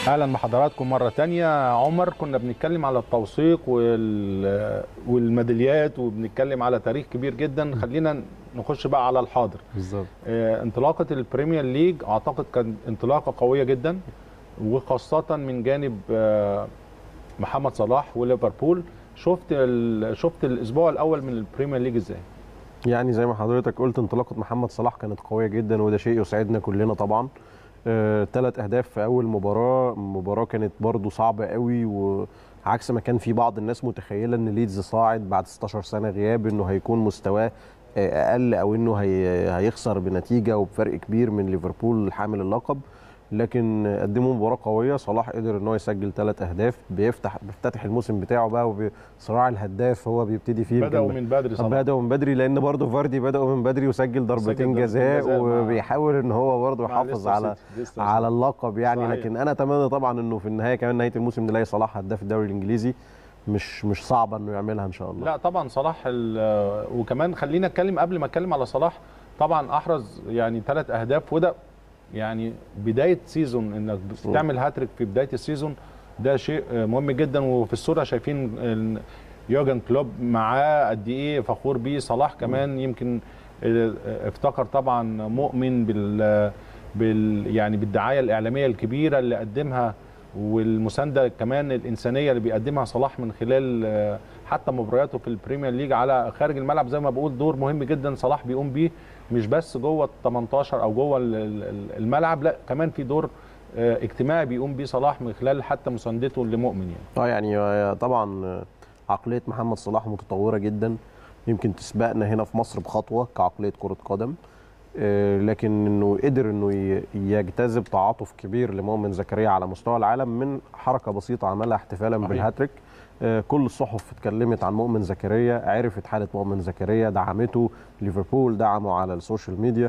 اهلا بحضراتكم مره تانية عمر كنا بنتكلم على التوثيق وال... والميداليات وبنتكلم على تاريخ كبير جدا خلينا نخش بقى على الحاضر بالظبط آه، انطلاقه البريمير ليج اعتقد كان انطلاقه قويه جدا وخاصه من جانب آه، محمد صلاح وليفربول شفت ال... شفت الاسبوع الاول من البريمير ليج ازاي يعني زي ما حضرتك قلت انطلاقه محمد صلاح كانت قويه جدا وده شيء يسعدنا كلنا طبعا ثلاث آه، اهداف في اول مباراه مباراه كانت برضو صعبه قوي وعكس ما كان في بعض الناس متخيله ان ليدز صاعد بعد 16 سنه غياب انه هيكون مستواه اقل او انه هي هيخسر بنتيجه وبفرق كبير من ليفربول حامل اللقب لكن قدموا مباراه قويه صلاح قدر ان هو يسجل ثلاث اهداف بيفتح بيفتتح الموسم بتاعه بقى وصراع الهداف هو بيبتدي فيه بداوا من بدري صلاح بداوا من بدري لان برضه فاردي بداوا من بدري وسجل ضربتين جزاء وبيحاول ان هو برضه يحافظ على على اللقب يعني صحيح. لكن انا اتمنى طبعا انه في النهايه كمان نهايه الموسم نلاقي صلاح هداف الدوري الانجليزي مش مش صعبه انه يعملها ان شاء الله لا طبعا صلاح وكمان خلينا اتكلم قبل ما اتكلم على صلاح طبعا احرز يعني ثلاث اهداف وده يعني بدايه سيزون انك تعمل هاتريك في بدايه السيزون ده شيء مهم جدا وفي الصوره شايفين يوجن كلوب معاه قد ايه فخور بيه صلاح كمان يمكن افتكر طبعا مؤمن بال بال يعني بالدعايه الاعلاميه الكبيره اللي قدمها والمسانده كمان الانسانيه اللي بيقدمها صلاح من خلال حتى مبارياته في البريمير ليج على خارج الملعب زي ما بقول دور مهم جدا صلاح بيقوم بيه مش بس جوه ال 18 او جوه الملعب لا كمان في دور اجتماعي بيقوم بيه صلاح من خلال حتى مساندته لمؤمن يعني. اه يعني طبعا عقليه محمد صلاح متطوره جدا يمكن تسبقنا هنا في مصر بخطوه كعقليه كره قدم لكن انه قدر انه يجتذب تعاطف كبير لمؤمن زكريا على مستوى العالم من حركه بسيطه عملها احتفالا صحيح. بالهاتريك كل الصحف اتكلمت عن مؤمن زكريا عرفت حاله مؤمن زكريا دعمته ليفربول دعمه على السوشيال ميديا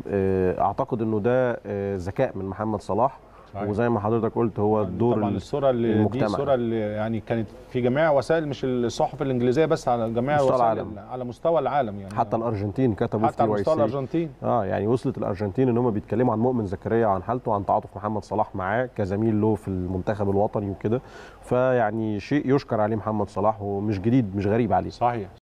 اعتقد انه ده ذكاء من محمد صلاح صحيح. وزي ما حضرتك قلت هو الدور طبعا الصوره اللي المجتمع. دي الصوره اللي يعني كانت في جميع وسائل مش الصحف الانجليزيه بس على جميع مستوى وسائل العالم. على مستوى العالم يعني حتى الارجنتين كتبوا حتى على مستوى الارجنتين اه يعني وصلت الارجنتين ان هم بيتكلموا عن مؤمن زكريا عن حالته وعن تعاطف محمد صلاح معاه كزميل له في المنتخب الوطني وكده فيعني شيء يشكر عليه محمد صلاح ومش جديد مش غريب عليه صحيح